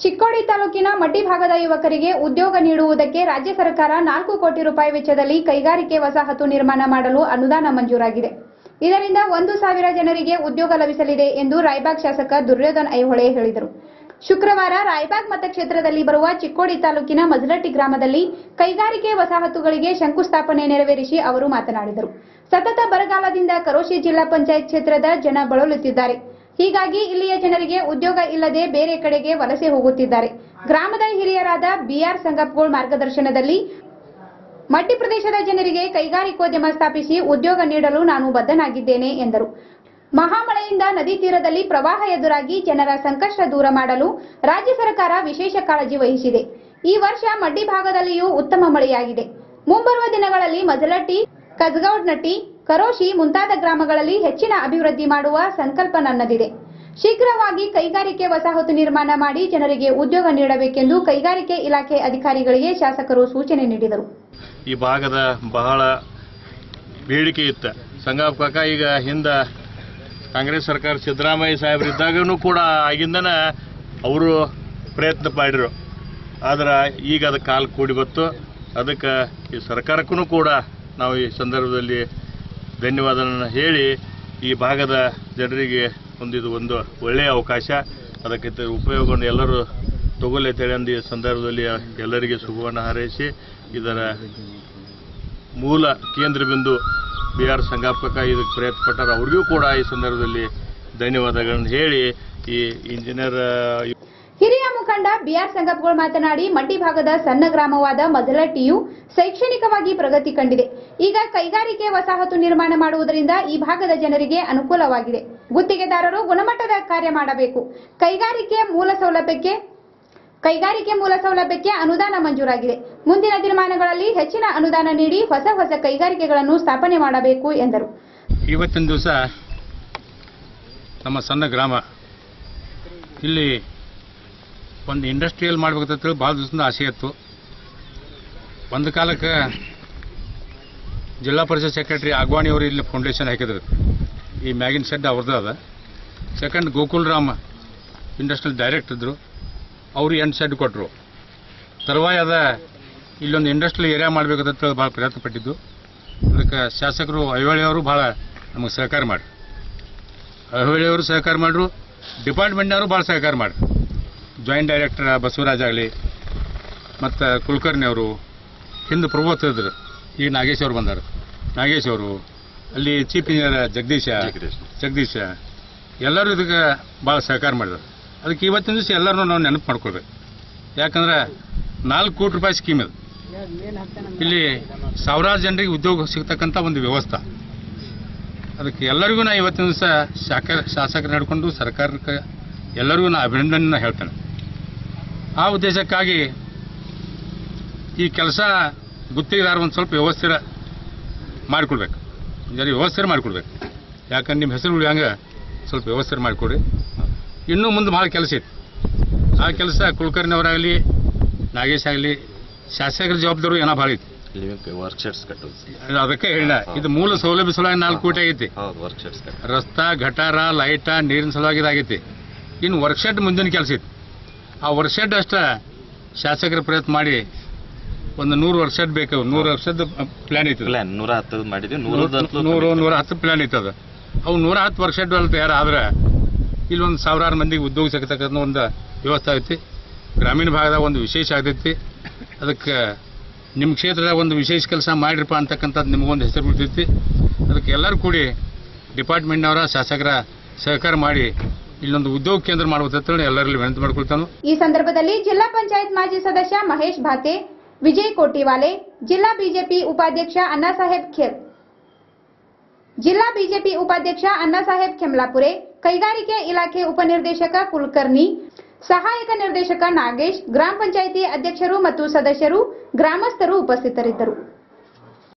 ಚಿಕ್ಕೋಡಿ ತಾಲೂಕಿನ ಮಟ್ಟಿ ಭಾಗದ ಯುವಕರಿಗೆ ಉದ್ಯೋಗ ನೀಡುವುದಕ್ಕೆ ರಾಜ್ಯ ಸರ್ಕಾರ ನಾಲ್ಕು ಕೋಟಿ ರೂಪಾಯಿ ವೆಚ್ಚದಲ್ಲಿ ಕೈಗಾರಿಕೆ ವಸಾಹತು ನಿರ್ಮಾಣ ಮಾಡಲು ಅನುದಾನ ಮಂಜೂರಾಗಿದೆ ಇದರಿಂದ ಒಂದು ಸಾವಿರ ಜನರಿಗೆ ಉದ್ಯೋಗ ಲಭಿಸಲಿದೆ ಎಂದು ರಾಯಬಾಗ್ ಶಾಸಕ ದುರ್ಯೋಧನ್ ಐಹೊಳೆ ಹೇಳಿದರು ಶುಕ್ರವಾರ ರಾಯಬಾಗ್ ಮತಕ್ಷೇತ್ರದಲ್ಲಿ ಬರುವ ಚಿಕ್ಕೋಡಿ ತಾಲೂಕಿನ ಮಜಲಟ್ಟಿ ಗ್ರಾಮದಲ್ಲಿ ಕೈಗಾರಿಕೆ ವಸಾಹತುಗಳಿಗೆ ಶಂಕುಸ್ಥಾಪನೆ ನೆರವೇರಿಸಿ ಅವರು ಮಾತನಾಡಿದರು ಸತತ ಬರಗಾಲದಿಂದ ಕರೋಶಿ ಜಿಲ್ಲಾ ಪಂಚಾಯತ್ ಕ್ಷೇತ್ರದ ಜನ ಬಳಲುತ್ತಿದ್ದಾರೆ ಹೀಗಾಗಿ ಇಲ್ಲಿಯ ಜನರಿಗೆ ಉದ್ಯೋಗ ಇಲ್ಲದೆ ಬೇರೆ ಕಡೆಗೆ ವಲಸೆ ಹೋಗುತ್ತಿದ್ದಾರೆ ಗ್ರಾಮದ ಹಿರಿಯರಾದ ಬಿಆರ್ ಸಂಗಪ್ಪಗೋಳ್ ಮಾರ್ಗದರ್ಶನದಲ್ಲಿ ಮಟ್ಟಿ ಪ್ರದೇಶದ ಜನರಿಗೆ ಕೈಗಾರಿಕೋದ್ಯಮ ಸ್ಥಾಪಿಸಿ ಉದ್ಯೋಗ ನೀಡಲು ನಾನು ಬದ್ಧನಾಗಿದ್ದೇನೆ ಎಂದರು ಮಹಾಮಳೆಯಿಂದ ನದಿ ತೀರದಲ್ಲಿ ಪ್ರವಾಹ ಎದುರಾಗಿ ಜನರ ಸಂಕಷ್ಟ ದೂರ ಮಾಡಲು ರಾಜ್ಯ ಸರ್ಕಾರ ವಿಶೇಷ ಕಾಳಜಿ ವಹಿಸಿದೆ ಈ ವರ್ಷ ಮಡ್ಡಿ ಭಾಗದಲ್ಲಿಯೂ ಉತ್ತಮ ಮಳೆಯಾಗಿದೆ ಮುಂಬರುವ ದಿನಗಳಲ್ಲಿ ಮಜಲಟ್ಟಿ ಕಜ್ಗೌಡ್ನಟ್ಟಿ ಕರೋಶಿ ಮುಂತಾದ ಗ್ರಾಮಗಳಲ್ಲಿ ಹೆಚ್ಚಿನ ಅಭಿವೃದ್ಧಿ ಮಾಡುವ ಸಂಕಲ್ಪ ನನ್ನದಿದೆ ಶೀಘ್ರವಾಗಿ ಕೈಗಾರಿಕೆ ವಸಾಹತು ನಿರ್ಮಾಣ ಮಾಡಿ ಜನರಿಗೆ ಉದ್ಯೋಗ ನೀಡಬೇಕೆಂದು ಕೈಗಾರಿಕೆ ಇಲಾಖೆ ಅಧಿಕಾರಿಗಳಿಗೆ ಶಾಸಕರು ಸೂಚನೆ ನೀಡಿದರು ಈ ಭಾಗದ ಬಹಳ ಬೇಡಿಕೆ ಇತ್ತು ಸಂಗಾಪ್ ಕಾಕ ಈಗ ಹಿಂದ ಕಾಂಗ್ರೆಸ್ ಸರ್ಕಾರ ಸಿದ್ದರಾಮಯ್ಯ ಸಾಹೇಬರಿದ್ದಾಗೂ ಕೂಡ ಆಗಿಂದನ ಅವರು ಪ್ರಯತ್ನ ಮಾಡಿರು ಆದ್ರೆ ಈಗ ಅದಕ್ಕೆ ಕಾಲು ಕೂಡಿ ಬತ್ತು ಅದಕ್ಕೆ ಈ ಸರ್ಕಾರಕ್ಕೂ ಕೂಡ ನಾವು ಈ ಸಂದರ್ಭದಲ್ಲಿ ಧನ್ಯವಾದನ ಹೇಳಿ ಈ ಭಾಗದ ಜನರಿಗೆ ಒಂದು ಇದು ಒಂದು ಒಳ್ಳೆಯ ಅವಕಾಶ ಅದಕ್ಕೆ ತ- ಉಪಯೋಗವನ್ನು ಎಲ್ಲರೂ ತಗೊಳ್ಳಿ ಅಂತೇಳಿ ಅಂದು ಈ ಸಂದರ್ಭದಲ್ಲಿ ಎಲ್ಲರಿಗೆ ಶುಭವನ್ನು ಹಾರೈಸಿ ಇದರ ಮೂಲ ಕೇಂದ್ರ ಬಿಂದು ಬಿ ಆರ್ ಸಂಗಾಪಕ ಇದಕ್ಕೆ ಪ್ರಯತ್ನ ಪಟ್ಟಾರ ಅವ್ರಿಗೂ ಕೂಡ ಈ ಸಂದರ್ಭದಲ್ಲಿ ಧನ್ಯವಾದಗಳನ್ನು ಹೇಳಿ ಈ ಇಂಜಿನಿಯರ್ ಹಿರಿಯ ಮುಖಂಡ ಬಿಆರ್ ಸಂಗಪ್ಪಗೋಳ್ ಮಾತನಾಡಿ ಮಡ್ಡಿ ಭಾಗದ ಸಣ್ಣ ಗ್ರಾಮವಾದ ಮಜಲಟ್ಟಿಯು ಶೈಕ್ಷಣಿಕವಾಗಿ ಪ್ರಗತಿ ಕಂಡಿದೆ ಈಗ ಕೈಗಾರಿಕೆ ವಸಾಹತು ನಿರ್ಮಾಣ ಮಾಡುವುದರಿಂದ ಈ ಭಾಗದ ಜನರಿಗೆ ಅನುಕೂಲವಾಗಿದೆ ಗುತ್ತಿಗೆದಾರರು ಗುಣಮಟ್ಟದ ಕಾರ್ಯ ಮಾಡಬೇಕು ಕೈಗಾರಿಕೆ ಮೂಲ ಸೌಲಭ್ಯಕ್ಕೆ ಕೈಗಾರಿಕೆ ಮೂಲ ಸೌಲಭ್ಯಕ್ಕೆ ಅನುದಾನ ಮಂಜೂರಾಗಿದೆ ಮುಂದಿನ ದಿನಮಾನಗಳಲ್ಲಿ ಹೆಚ್ಚಿನ ಅನುದಾನ ನೀಡಿ ಹೊಸ ಹೊಸ ಕೈಗಾರಿಕೆಗಳನ್ನು ಸ್ಥಾಪನೆ ಮಾಡಬೇಕು ಎಂದರು ಇವತ್ತಿನ ದಿವಸ ನಮ್ಮ ಸಣ್ಣ ಗ್ರಾಮ ಇಲ್ಲಿ ಒಂದು ಇಂಡಸ್ಟ್ರಿಯಲ್ ಮಾಡ್ಬೇಕಂತೇಳಿ ಭಾಳ ದಿವಸದಿಂದ ಆಸೆ ಇತ್ತು ಒಂದು ಕಾಲಕ್ಕೆ ಜಿಲ್ಲಾ ಪರಿಷತ್ ಸೆಕ್ರೆಟರಿ ಅಗ್ವಾಣಿ ಅವರು ಇಲ್ಲಿ ಫೌಂಡೇಶನ್ ಹಾಕಿದ್ರು ಈ ಮ್ಯಾಗಿನ್ ಶೆಡ್ ಅವ್ರದ್ದು ಅದ second Gokul Ram industrial direct ಇದ್ದರು ಅವರು ಎಂಟು ಶೆಡ್ ಕೊಟ್ಟರು ತರುವಾಯ ಅದ ಇಲ್ಲೊಂದು ಇಂಡಸ್ಟ್ರಿಯಲ್ ಏರಿಯಾ ಮಾಡ್ಬೇಕಂತೇಳಿ ಭಾಳ ಪ್ರಯತ್ನ ಪಟ್ಟಿದ್ದು ಅದಕ್ಕೆ ಶಾಸಕರು ಐಹೊಳೆಯವರು ಭಾಳ ನಮಗೆ ಸಹಕಾರ ಮಾಡಿ ಐಹೊಳೆಯವರು ಸಹಕಾರ ಮಾಡ್ರು ಡಿಪಾರ್ಟ್ಮೆಂಟ್ನವರು ಭಾಳ ಸಹಕಾರ ಮಾಡಿ ಜಾಯಿಂಟ್ ಡೈರೆಕ್ಟರ್ ಬಸವರಾಜ್ ಆಗಲಿ ಮತ್ತು ಕುಲಕರ್ಣಿ ಅವರು ಹಿಂದೆ ಪ್ರಭುತ್ವ ಇದ್ರು ಈಗ ನಾಗೇಶ್ ಅವರು ಬಂದಾರ ನಾಗೇಶ್ ಅವರು ಅಲ್ಲಿ ಚೀಫ್ ಇಂಜಿನಿಯರ್ ಜಗದೀಶ ಜಗದೀಶ ಎಲ್ಲರೂ ಇದಕ್ಕೆ ಭಾಳ ಸಹಕಾರ ಮಾಡಿದ್ರು ಅದಕ್ಕೆ ಇವತ್ತಿನ ದಿವಸ ಎಲ್ಲರೂ ನಾವು ನೆನಪು ಮಾಡ್ಕೊಳ್ಬೇಕು ಯಾಕಂದ್ರೆ ನಾಲ್ಕು ಕೋಟಿ ರೂಪಾಯಿ ಸ್ಕೀಮ್ ಇದು ಇಲ್ಲಿ ಸಾವಿರಾರು ಜನರಿಗೆ ಉದ್ಯೋಗ ಸಿಗ್ತಕ್ಕಂಥ ಒಂದು ವ್ಯವಸ್ಥೆ ಅದಕ್ಕೆ ಎಲ್ಲರಿಗೂ ನಾ ಇವತ್ತಿನ ದಿವಸ ಶಾಖ ಶಾಸಕರು ನಡ್ಕೊಂಡು ಸರ್ಕಾರಕ್ಕೆ ಎಲ್ಲರಿಗೂ ನಾ ಅಭಿನಂದನೆ ಹೇಳ್ತೇನೆ ಆ ಉದ್ದೇಶಕ್ಕಾಗಿ ಈ ಕೆಲಸ ಗುತ್ತಿಗೆದಾರ ಒಂದು ಸ್ವಲ್ಪ ವ್ಯವಸ್ಥೆ ಮಾಡಿಕೊಡ್ಬೇಕು ಜರ ವ್ಯವಸ್ಥೆ ಮಾಡಿಕೊಡ್ಬೇಕು ಯಾಕಂದ್ರೆ ನಿಮ್ಮ ಹೆಸರು ಉಳಿಯಂಗೆ ಸ್ವಲ್ಪ ವ್ಯವಸ್ಥೆ ಮಾಡಿಕೊಡ್ರಿ ಇನ್ನೂ ಮುಂದೆ ಭಾಳ ಕೆಲಸ ಇತ್ತು ಆ ಕೆಲಸ ಕುಲಕರ್ಣಿ ಅವರಾಗಲಿ ನಾಗೇಶ್ ಆಗಲಿ ಶಾಸಕರ ಜವಾಬ್ದಾರಿ ಏನೋ ಭಾಳ ಇತ್ತು ಲಿವಿಂಗ್ ವರ್ಕ್ ಶೆಡ್ಸ್ ಕಟ್ಟೋದು ಅದು ಅದಕ್ಕೆ ಹೇಳಿದ ಇದು ಮೂಲ ಸೌಲಭ್ಯ ಸಲುವಾಗಿ ನಾಲ್ಕು ಕೋಟಿ ಆಗೈತಿ ಹೌದು ವರ್ಕ್ ಶೆಡ್ಸ್ ಕಟ್ಟೋದು ರಸ್ತಾ ಗಟಾರ ಲೈಟ ನೀರಿನ ಸಲುವಾಗಿ ಇದಾಗೈತಿ ಇನ್ನು ವರ್ಕ್ಶೆಡ್ ಮುಂದಿನ ಕೆಲಸ ಇತ್ತು ಆ ವರ್ಕ್ಶೆಡ್ ಅಷ್ಟ ಶಾಸಕರ ಪ್ರಯತ್ನ ಮಾಡಿ ಒಂದು ನೂರು ವರ್ಷದ ಬೇಕು ನೂರು ವರ್ಷದ ಪ್ಲಾನ್ ಐತಿ ಪ್ಲಾನ್ ನೂರ ಹತ್ತದು ಮಾಡಿದ್ವಿ ನೂರು ನೂರು ನೂರ ಹತ್ತು ಪ್ಲಾನ್ ಐತದ ಅವು ನೂರ ಹತ್ತು ವರ್ಷಡ್ ಅಲ್ಲಿ ತಯಾರಾದ್ರೆ ಇಲ್ಲಿ ಒಂದು ಸಾವಿರಾರು ಮಂದಿಗೆ ಉದ್ಯೋಗ ಸಿಗತಕ್ಕಂಥ ಒಂದು ವ್ಯವಸ್ಥೆ ಐತಿ ಗ್ರಾಮೀಣ ಭಾಗದಾಗ ಒಂದು ವಿಶೇಷ ಆಗ್ತೈತಿ ಅದಕ್ಕೆ ನಿಮ್ಮ ಕ್ಷೇತ್ರದಾಗ ಒಂದು ವಿಶೇಷ ಕೆಲಸ ಮಾಡಿರಪ್ಪ ಅಂತಕ್ಕಂಥದ್ದು ನಿಮಗೊಂದು ಹೆಸರು ಬಿಡ್ತೈತಿ ಅದಕ್ಕೆ ಎಲ್ಲರೂ ಕೂಡಿ ಡಿಪಾರ್ಟ್ಮೆಂಟ್ನವರ ಶಾಸಕರ ಸಹಕಾರ ಮಾಡಿ ಇಲ್ಲೊಂದು ಉದ್ಯೋಗ ಕೇಂದ್ರ ಮಾಡ್ಬೇಕಂತೇಳಿ ಎಲ್ಲರಲ್ಲಿ ವಿನಂತಿ ಮಾಡ್ಕೊಳ್ತಾನು ಈ ಸಂದರ್ಭದಲ್ಲಿ ಜಿಲ್ಲಾ ಪಂಚಾಯತ್ ಮಾಜಿ ಸದಸ್ಯ ಮಹೇಶ್ ಭಾತೆ ವಿಜಯ್ ಕೋಟಿವಾಲೆ ಜಿಲ್ಲಾ ಬಿಜೆಪಿ ಉಪಾಧ್ಯಕ್ಷ ಅಣ್ಣಾಸಾಹೇಬ್ ಖೇರ್ ಜಿಲ್ಲಾ ಬಿಜೆಪಿ ಉಪಾಧ್ಯಕ್ಷ ಅಣ್ಣಾಸಾಹೇಬ್ ಖೆಮ್ಲಾಪುರೆ ಕೈಗಾರಿಕೆ ಇಲಾಖೆ ಉಪನಿರ್ದೇಶಕ ಕುಲಕರ್ಣಿ ಸಹಾಯಕ ನಿರ್ದೇಶಕ ನಾಗೇಶ್ ಗ್ರಾಮ ಪಂಚಾಯಿತಿ ಅಧ್ಯಕ್ಷರು ಮತ್ತು ಸದಸ್ಯರು ಗ್ರಾಮಸ್ಥರು ಉಪಸ್ಥಿತರಿದ್ದರು